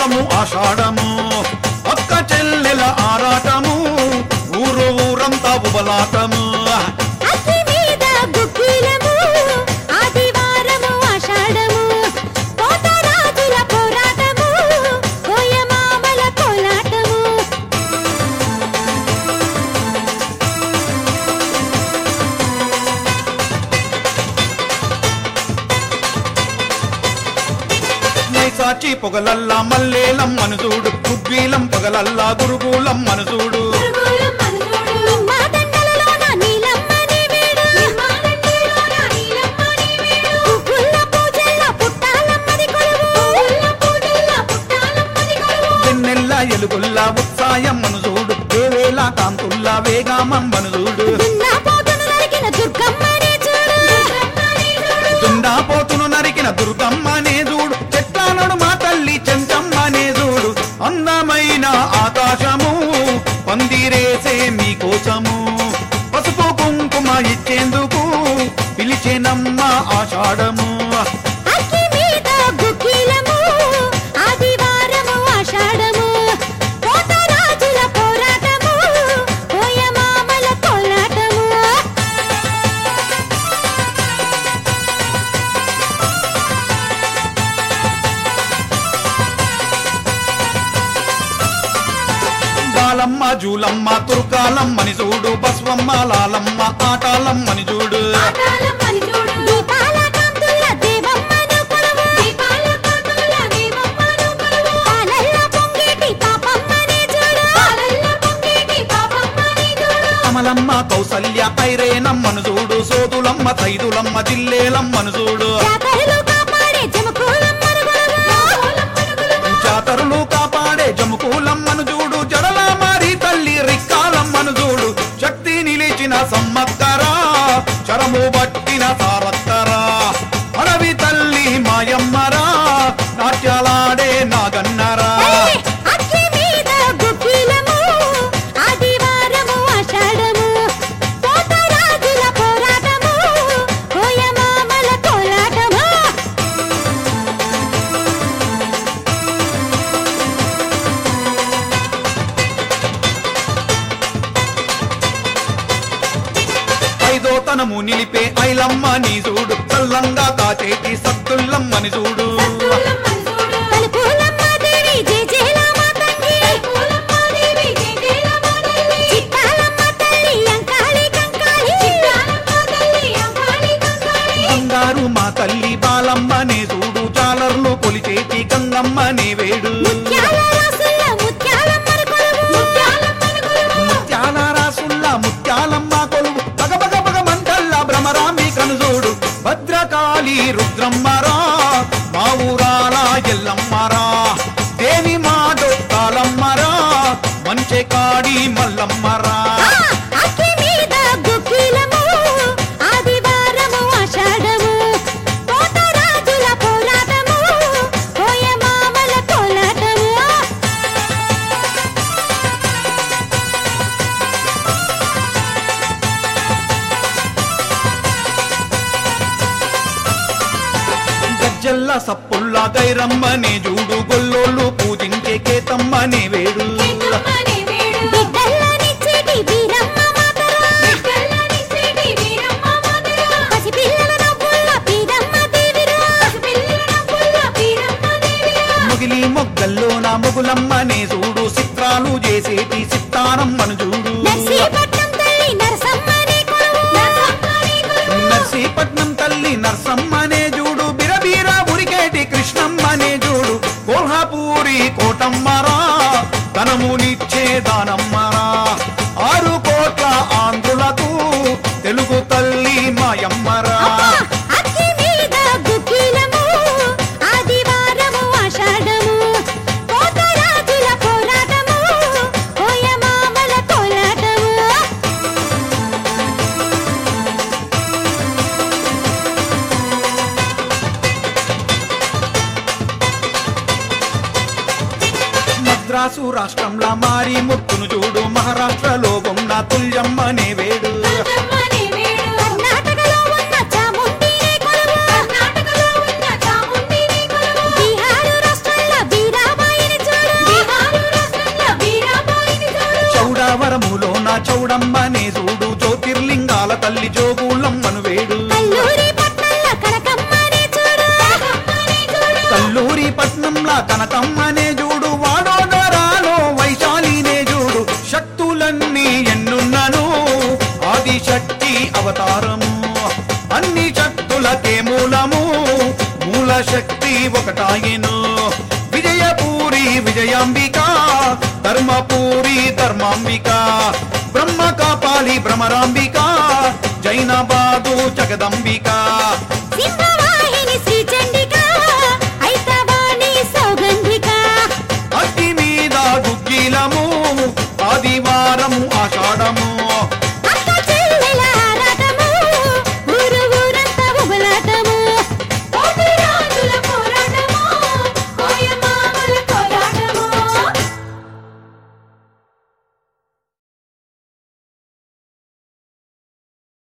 మాసము ఆషాఢము అక్క చెల్లెల ఆరాటము ఊరు ఊరంతా ఉబలాటము అగ్గి మీద గుగ్గిలము ఆదివారము ఆషాఢము పోతరాజుల పోరాటము కోయమామల కోలాటము నైసాచి పొగలల్లా మల్లేలం మనసూడు కుబ్బీలం పొగలల్లా గురుగులం మనసూడు నిమ్మ దండలలోన నీలమ్మని వీడు గుగ్గుల పూజల్లో పుట్టాలమ్మది కొలువు వెన్నెల్ల ఎలుగుల్లా ఉత్సాయం మనసూడు వేవేల కాంతుల్లా వేగామం మనసూడు దున్నపోతును నరికిన దుర్గమ్మని చూడు దుండాపోతును నరికిన దుర్గమ్మనే చూడు చెట్లానడు మా తల్లి చెంచమ్మనే చూడు అందమైన ఆకాశము పందిరేసే మీకోసము పసుపు కుంకుమ ఇచ్చేందుకు పిలిచేనమ్మ ఆషాఢము అగ్గి మీద గుగ్గిలము ఆదివారము ఆషాఢము పోతరాజుల పోరాటము కోయమామల కోలాటము బాలమ్మ జూలమ్మ తుర్కాలమ్మని చూడు బస్వమ్మ లాలమ్మ ఆటాలమ్మని చూడు దీపాల కాంతుల దేవమ్మను కొలువు పాలల్ల పొంగేటి పాపమ్మని చూడు కమలమ్మ కౌసల్య ఐరేనమ్మను చూడు సోదులమ్మ తైదులమ్మ జిల్లేలమ్మను చూడు జాతరలు కాపాడే జమకూలమ్మను కొలువు జాతరులు కాపాడే జముకూలమ్మను చూడు జడల మారి తల్లి రిక్కాలమ్మను చూడు శక్తి నిలిచిన సమ్మక్కరా చరము పట్టిన సారత్తరా అడవి తల్లి మాయమ్మరా నాట్యాలాడే నాగన్నరా ఏయ్! అగ్గి మీద గుగ్గిలము ఆదివారము ఆషాఢము పోతరాజుల పోరాటము కోయమామల కోలాటము ఐదోతనము నిలిపే ఐలమ్మ నీ చూడు చల్లంగా కాచేటి సత్తుల్లమ్మని చూడు తలుపులమ్మ దేవి జయ జయలమ్మ తండ్రి చిట్టాలమ్మ తల్లి అంకాళి కంకాళి బంగారు మా తల్లి బాలమ్మనే చూడు జాలర్లు కొలిచేటి గంగమ్మనే వేడు ముత్యాల రాసుల ముత్యాలమ్మను కొలువు ముత్యాల రాసుల్లా ముత్యాలమ్మ కొలువు బగ బగ బగ మంటల్లా భ్రమరాంబి కనుజోడు భద్రకాళి రుద్రమ్మరా మా ఊరాల ఎల్లమ్మరా దేవి మా డొక్కాలమ్మరా మంచె కాడి మల్లమ్మరా ఆ! అగ్గి మీద గుగ్గిలము ఆదివారము ఆషాఢము పోతరాజుల పోరాటము కోయమామల కోలాటము గజ్జల్ల సప్పుల్లా గైరమ్మనే చూడు గొల్లోళ్ళు పూజించే కేతమ్మనే వేడు బిడ్డల్లనిచ్చేటి వీరమ్మ మాతరా పసిపిల్లల నవ్వుల్ల పీరమ్మ దేవిరా మొగిలి మొగ్గల్లో నా మొగులమ్మనే చూడు చిత్రాలు చేసేటి సిత్తారమ్మను చూడు నర్సీపట్నం తల్లి నరసమ్మని కొలువు నర్సీపట్నం తల్లి నర్సమ్మనే చూడు బిరబీర ఉరికేటి కృష్ణమ్మనే చూడు కోల్హాపూరి కోటమ్మరా ధనమునిచ్చే దానమ్మరా ఆరు కోట్ల ఆంధ్రులకు తెలుగు తల్లి మాయమ్మరా అబ్బా! అగ్గి మీద గుగ్గిలము ఆదివారము ఆషాఢము పోతరాజుల పోరాటము కోయమామల కోలాటము మద్రాసు రాష్ట్రంలో మారి ముత్తును చూడు మహారాష్ట్రలో ఉన్న తుల్యమ్మనే వేడు కర్ణాటకలో ఉన్న చాముండిని కొలువు బీహారు రాష్ట్రంలో బీరాబాయిని అవతారములోన చౌడమ్మనే చూడు జ్యోతిర్లింగాల తల్లి జోగుళ్ళమ్మను వేడు కల్లూరి పట్నంలో కనకమ్మనే చూడు కల్లూరి పట్నంలా కనకమ్మనే చూడు వాడోదరాలో వైశాలినే చూడు శక్తులన్నీ ఎన్నున్నను ఆది శక్తి అవతారము అన్ని శక్తులకే మూలము మూల శక్తి ఒకటాయను విజయపూరి విజయాంబిక ధర్మపూరి ధర్మాంబిక బ్రహ్మ కాపాలి భ్రమరాంబిక జైనబాదు జగదంబిక సింహవాహిని శ్రీ